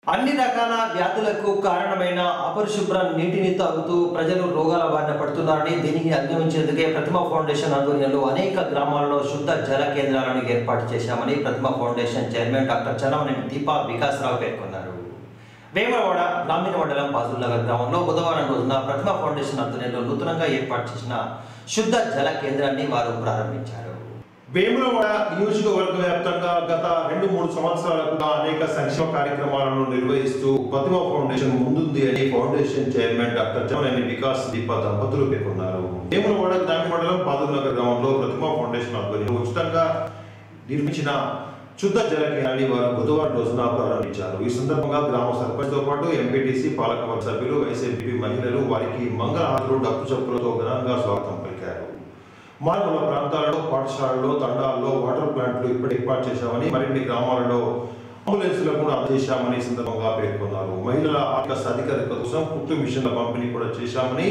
అన్ని రకాల వ్యాధులకు కారణమైన అపరిశుభ్ర నీటిని తాగుతూ ప్రజలు రోగాల బారిన పడుతున్నారని దీనిని అధిగమించేందుకే ప్రతిమ ఫౌండేషన్ ఆధ్వర్యంలో అనేక గ్రామాల్లో శుద్ధ జల కేంద్రాలను ఏర్పాటు చేశామని Pratima foundation chairman doctor Chalamaneni Deepa Vikasarao పేర్కొన్నారు వేమరవాడ గ్రామీణ మండలం పాజుల్నగర్ గ్రామంలో బుధవారం రోజున ప్రతిమ ఫౌండేషన్ ఆధ్వర్యంలో నూతనంగా ఏర్పాటు చేసిన శుద్ధ జల కేంద్రాన్ని వారు ప్రారంభించారు వేములవాడ నియోజకవర్గ వ్యాప్తంగా గత రెండు మూడు సంవత్సరాలుగా అనేక సంక్షేమ కార్యక్రమాలను నిర్వహిస్తూ ప్రతిమ ఫౌండేషన్ ముందుంది అని foundation chairman doctor Jamaneni Vikas Deepa దంపతులు పేర్కొన్నారు వేములవాడ గ్రామీణ మండలం పాదునగర్ గ్రామంలో ప్రతిమ ఫౌండేషన్ ఆధ్వర్యంలో ఉచితంగా నిర్మించిన శుద్ధ జల కేంద్రాన్ని వారు బుధవారం రోజున ప్రారంభించారు ఈ సందర్భంగా గ్రామ సర్పంచ్ తో పాటు ఎంపీటీసీ పాలకవర్గ సభ్యులు వైసీపీ మహిళలు వారికి మంగళహారులు డప్పు చప్పులతో ఘనంగా స్వాగతం పలికారు మారుమూల ప్రాంతాలలో పాఠశాలల్లో తండాల్లో వాటర్ ప్లాంట్లు ఇప్పుడు ఏర్పాటు చేశామని మరిన్ని గ్రామాలలో అంబులెన్స్లు కూడా అందజేశామని ఈ సందర్భంగా పేర్కొన్నారు మహిళల ఆర్థిక సాధికారత కోసం కుట్టు మిషన్ల పంపిణీ కూడా చేశామని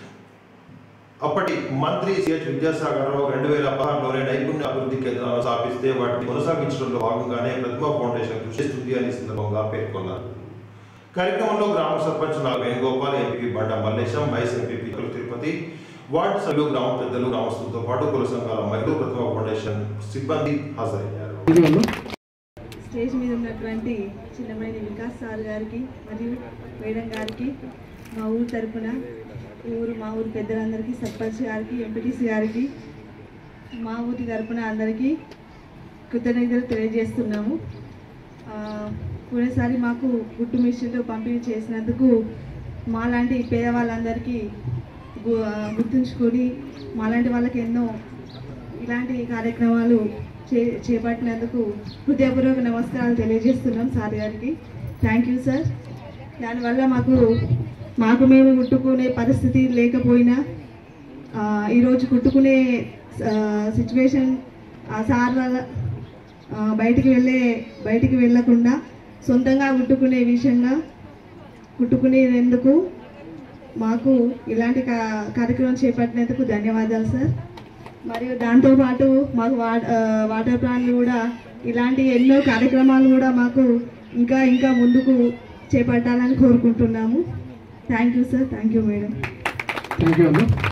అప్పటి మంత్రి సిహెచ్ విద్యాసాగర్ రావు రెండు వేల పదహారులోనే నైపుణ్య అభివృద్ధి కేంద్రాలను స్థాపిస్తే వాటిని కొనసాగించడంలో భాగంగానే ప్రతిభా ఫౌండేషన్ కృషి చేస్తుంది అని ఈ సందర్భంగా పేర్కొన్నారు కార్యక్రమంలో గ్రామ సర్పంచ్ నా Venugopal MP Banda Mallesham vice MP Tirupati ward సభ్యులు గ్రామ పెద్దలు గ్రామస్తులతో పాటు కుల సంఘాల మహిళలు ప్రతిభా ఫౌండేషన్ సిబ్బంది హాజరయ్యారు స్టేజ్ మీద ఉన్నటువంటి చిన్నమైన వికాస్ సార్ గారికి మరియు మేడం గారికి మా ఊరు తరపున ఊరు మా ఊరు పెద్దలందరికీ సర్పంచ్ గారికి ఎంపీటీసీ గారికి మా ఊరి తరపున అందరికీ కృతజ్ఞతలు తెలియజేస్తున్నాము ఆ, పోయినసారి మాకు గుట్టు మిషన్లు పంపిణీ చేసినందుకు మాలాంటి పేదవాళ్ళందరికీ గు- ఆ, గుర్తుంచుకొని మాలాంటి వాళ్ళకి ఎన్నో ఇలాంటి కార్యక్రమాలు చే చేపట్టినందుకు హృదయపూర్వక నమస్కారాలు తెలియజేస్తున్నాం సార్ గారికి థ్యాంక్ యూ సార్ దానివల్ల మాకు మాకు మేము కుట్టుకునే పరిస్థితి లేకపోయినా ఆ, ఈరోజు కుట్టుకునే సిచ్యువేషన్ ఆ సార్ వల్ల ఆ, బయటికి వెళ్ళే బయటికి వెళ్ళకుండా సొంతంగా కుట్టుకునే విషయంగా కుట్టుకునేందుకు మాకు ఇలాంటి కా- కార్యక్రమం చేపట్టినందుకు ధన్యవాదాలు సార్ మరియు దాంతోపాటు మాకు వా ఆ, వాటర్ ప్లాంట్లు కూడా ఇలాంటి ఎన్నో కార్యక్రమాలు కూడా మాకు ఇంకా ఇంకా ముందుకు చేపట్టాలని కోరుకుంటున్నాము thank you sir thank you madam thank you అమ్మ